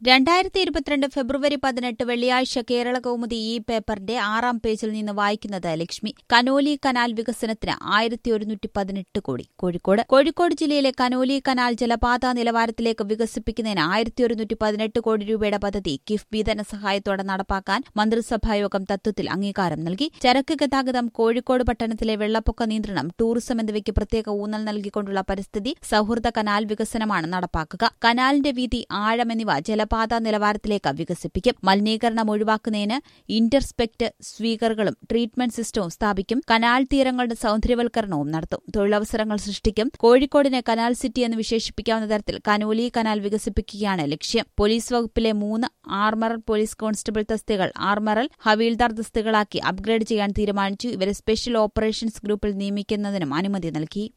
രണ്ടായിരത്തി ഇരുപത്തിരണ്ട് ഫെബ്രുവരി പതിനെട്ട് വെള്ളിയാഴ്ച കേരള കൗമുദി ഈ പേപ്പറിന്റെ ആറാം പേജിൽ നിന്ന് വായിക്കുന്നത് ലക്ഷ്മി കനോലി കനാൽ വികസനത്തിന് ആയിരത്തി ഒരുന്നൂറ്റി പതിനെട്ട് കോടി കോഴിക്കോട് കോഴിക്കോട് ജില്ലയിലെ കനോലി കനാൽ ജലപാത നിലവാരത്തിലേക്ക് വികസിപ്പിക്കുന്നതിന് ആയിരത്തി ഒരുന്നൂറ്റി പതിനെട്ട് കോടി രൂപയുടെ പദ്ധതി കിഫ്ബി ധനസഹായത്തോടെ നടപ്പാക്കാൻ മന്ത്രിസഭായോഗം തത്വത്തിൽ അംഗീകാരം നൽകി ചരക്ക് ഗതാഗതം കോഴിക്കോട് പട്ടണത്തിലെ വെള്ളപ്പൊക്ക നിയന്ത്രണം ടൂറിസം എന്നിവയ്ക്ക് പ്രത്യേക ഊന്നൽ നൽകിക്കൊണ്ടുള്ള പരിസ്ഥിതി സൌഹൃദ കനാൽ വികസനമാണ് നടപ്പാക്കുക കനാലിന്റെ വീതി ആഴം എന്നിവ ജലപാത നിലവാരത്തിലേക്ക് വികസിപ്പിക്കും മലിനീകരണം ഒഴിവാക്കുന്നതിന് ഇന്റർസ്പെക്ട് സ്വീകറുകളും ട്രീറ്റ്മെന്റ് സിസ്റ്റവും സ്ഥാപിക്കും കനാൽ തീരങ്ങളുടെ സൌന്ദര്യവൽക്കരണവും നടത്തും തൊഴിലവസരങ്ങൾ സൃഷ്ടിക്കും കോഴിക്കോടിനെ കനാൽ സിറ്റി എന്ന് വിശേഷിപ്പിക്കാവുന്ന തരത്തിൽ കനോലി കനാൽ വികസിപ്പിക്കുകയാണ് ലക്ഷ്യം പോലീസ് വകുപ്പിലെ മൂന്ന് ആർമറൽ പോലീസ് കോൺസ്റ്റബിൾ തസ്തികൾ ആർമറൽ ഹവീൽദാർ തസ്തികളാക്കി അപ്ഗ്രേഡ് ചെയ്യാൻ തീരുമാനിച്ചു ഇവരെ സ്പെഷ്യൽ ഓപ്പറേഷൻസ് ഗ്രൂപ്പിൽ നിയമിക്കുന്നതിനും അനുമതി നൽകി